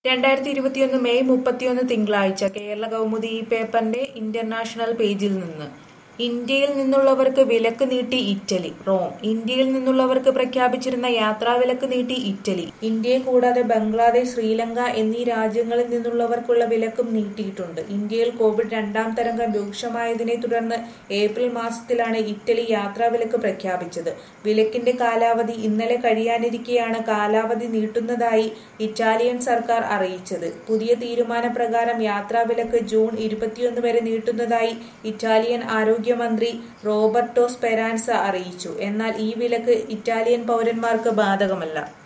രണ്ടായിരത്തി ഇരുപത്തിയൊന്ന് മെയ് മുപ്പത്തിയൊന്ന് തിങ്കളാഴ്ച കേരള കൗമുദി ഈ പേപ്പറിന്റെ ഇന്റർനാഷണൽ പേജിൽ നിന്ന് ഇന്ത്യയിൽ നിന്നുള്ളവർക്ക് വിലക്ക് നീട്ടി ഇറ്റലി റോം ഇന്ത്യയിൽ നിന്നുള്ളവർക്ക് പ്രഖ്യാപിച്ചിരുന്ന യാത്രാവിലക്ക് നീട്ടി ഇറ്റലി ഇന്ത്യയെ കൂടാതെ ബംഗ്ലാദേശ് ശ്രീലങ്ക എന്നീ രാജ്യങ്ങളിൽ നിന്നുള്ളവർക്കുള്ള വിലക്കും നീട്ടിയിട്ടുണ്ട് ഇന്ത്യയിൽ കോവിഡ് രണ്ടാം തരംഗം രൂക്ഷമായതിനെ തുടർന്ന് ഏപ്രിൽ മാസത്തിലാണ് ഇറ്റലി യാത്രാവിലക്ക് പ്രഖ്യാപിച്ചത് വിലക്കിന്റെ കാലാവധി ഇന്നലെ കഴിയാനിരിക്കെയാണ് കാലാവധി നീട്ടുന്നതായി ഇറ്റാലിയൻ സർക്കാർ അറിയിച്ചത് പുതിയ തീരുമാനപ്രകാരം യാത്രാവിലക്ക് ജൂൺ ഇരുപത്തിയൊന്ന് വരെ നീട്ടുന്നതായി ഇറ്റാലിയൻ ആരോഗ്യമന്ത്രി റോബർട്ടോ സ്പെരാൻസ അറിയിച്ചു എന്നാൽ ഈ വിലക്ക് ഇറ്റാലിയൻ പൗരന്മാർക്ക് ബാധകമല്ല